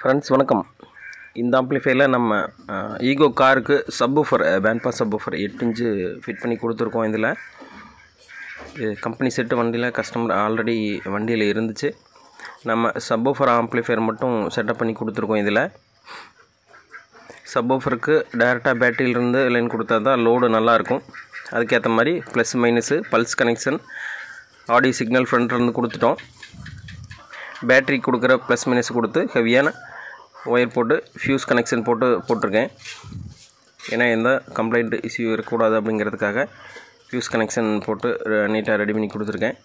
friends வணக்கம் இந்த ஆம்ப்ளிஃபையரில் நம்ம ஈகோ காருக்கு சப்வூஃபர் பேண்ட்பா சப்வூஃபர் எட்டு இன்ச்சு ஃபிட் பண்ணி கொடுத்துருக்கோம் இதில் இது கம்பெனி செட்டு வண்டியில் கஸ்டமர் ஆல்ரெடி வண்டியில் இருந்துச்சு நம்ம சப்வூஃபர் ஆம்ப்ளிஃபையர் மட்டும் செட்டப் பண்ணி கொடுத்துருக்கோம் இதில் சப்வூஃபருக்கு டேரெக்டாக பேட்டரியிலிருந்து லைன் கொடுத்தா தான் லோடு நல்லாயிருக்கும் அதுக்கேற்ற மாதிரி plus minus pulse connection audio signal ஃப்ரண்ட்லேருந்து கொடுத்துட்டோம் பேட்ரி கொடுக்குற ப்ளஸ் மைனஸ் கொடுத்து ஹெவியான ஒயர் போட்டு ஃபியூஸ் கனெக்ஷன் போட்டு போட்டிருக்கேன் ஏன்னா எந்த கம்ப்ளைண்ட் இஷ்யூ இருக்கக்கூடாது அப்படிங்கிறதுக்காக ஃபியூஸ் கனெக்ஷன் போட்டு நீட்டாக ரெடி பண்ணி கொடுத்துருக்கேன்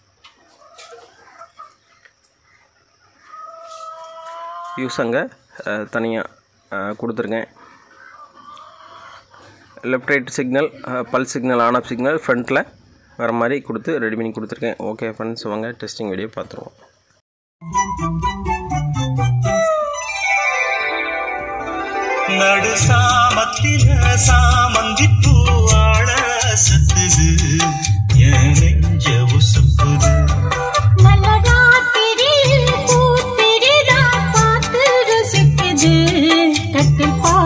ஃபியூஸ் அங்கே தனியாக கொடுத்துருக்கேன் left right signal pulse signal on off signal ஃப்ரண்ட்டில் வர மாதிரி கொடுத்து ரெடி பண்ணி கொடுத்துருக்கேன் ஓகே ஃப்ரெண்ட்ஸ் வாங்க டெஸ்டிங் வீடியோ பார்த்துருவோம் நடு சாமத்தில சாமந்தி பூவாழ சத்துது என் நெஞ்ச உசுப்புது நல்ல ராத்திரியில் பூத்திரிதான் பார்த்து ரசிக்குது கட்டில் பா